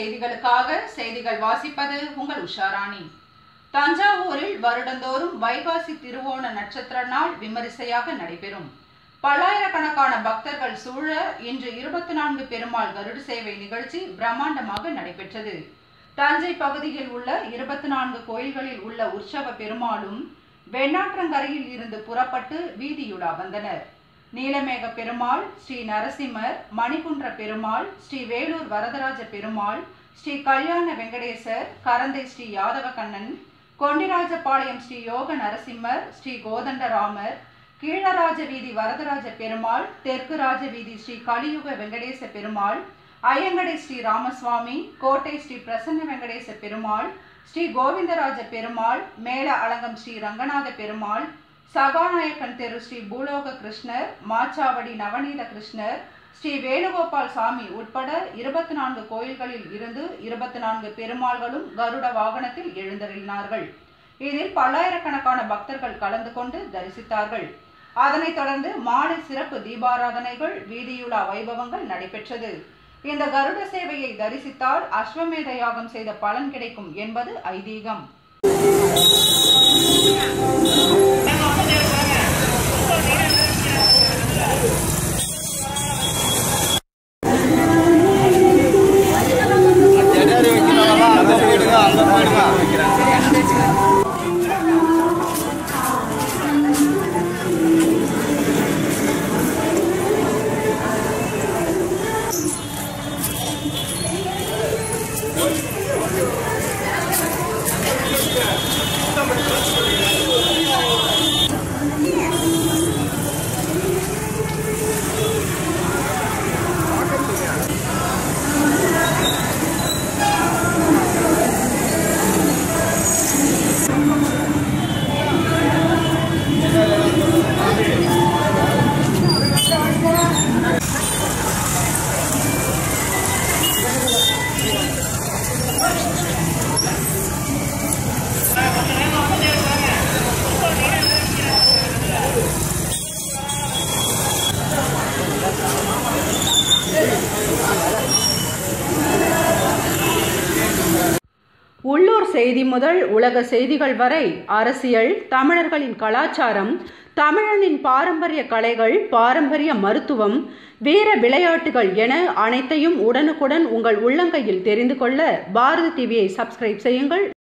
செய்திகளுக்காக செய்திகள் வாசிப்பது உங்கள் உஷாராணி தஞ்சாவூரில் வருடந்தோறும் வைகாசி திருவோண நட்சத்திர நாள் விமரிசையாக நடைபெறும் பல்லாயிரக்கணக்கான பக்தர்கள் சூழ இன்று இருபத்தி நான்கு பெருமாள் கருட சேவை நிகழ்ச்சி பிரம்மாண்டமாக நடைபெற்றது தஞ்சை பகுதியில் உள்ள இருபத்தி நான்கு கோயில்களில் உள்ள உற்சவ பெருமாளும் வெண்ணாற்றங்கரையில் இருந்து புறப்பட்டு வீதியுலா வந்தனர் நீலமேக பெருமாள் ஸ்ரீ நரசிம்மர் மணிகுன்ற பெருமாள் ஸ்ரீ வேலூர் வரதராஜ பெருமாள் ஸ்ரீ கல்யாண வெங்கடேசர் கரந்தை ஸ்ரீ யாதவ கண்ணன் கொண்டிராஜபாளையம் ஸ்ரீ யோக நரசிம்மர் ஸ்ரீ கோதண்டராமர் கீழராஜ வீதி வரதராஜ பெருமாள் தெற்கு ராஜ வீதி ஸ்ரீ கலியுக வெங்கடேச பெருமாள் ஐயங்கடை ஸ்ரீ ராமசுவாமி கோட்டை ஸ்ரீ பிரசன்ன வெங்கடேச பெருமாள் ஸ்ரீ கோவிந்தராஜ பெருமாள் மேல அலங்கம் ஸ்ரீ ரங்கநாத பெருமாள் சகாநாயக்கன் தெரு ஸ்ரீ பூலோக கிருஷ்ணர் மாச்சாவடி நவநீத கிருஷ்ணர் ஸ்ரீ வேணுகோபால் சாமி உட்பட இருபத்தி நான்கு கோயில்களில் இருந்து இருபத்தி நான்கு பெருமாள்களும் கருட வாகனத்தில் எழுந்தருளினார்கள் இதில் பல்லாயிரக்கணக்கான பக்தர்கள் கலந்து கொண்டு தரிசித்தார்கள் அதனைத் தொடர்ந்து மாலை சிறப்பு தீபாராதனைகள் வீதியுலா வைபவங்கள் நடைபெற்றது இந்த கருட சேவையை தரிசித்தால் அஸ்வமேத யாகம் செய்த பலன் கிடைக்கும் என்பது ஐதீகம் எடாரி வைக்கிறாங்களா அந்த போயிடுங்க அந்த போயிடுங்க உள்ளூர் செய்தி முதல் உலக செய்திகள் வரை அரசியல் தமிழர்களின் கலாச்சாரம் தமிழனின் பாரம்பரிய கலைகள் பாரம்பரிய மருத்துவம் வீர விளையாட்டுகள் என அனைத்தையும் உடனுக்குடன் உங்கள் உள்ளங்கையில் தெரிந்து கொள்ள பாரதி டிவியை சப்ஸ்கிரைப் செய்யுங்கள்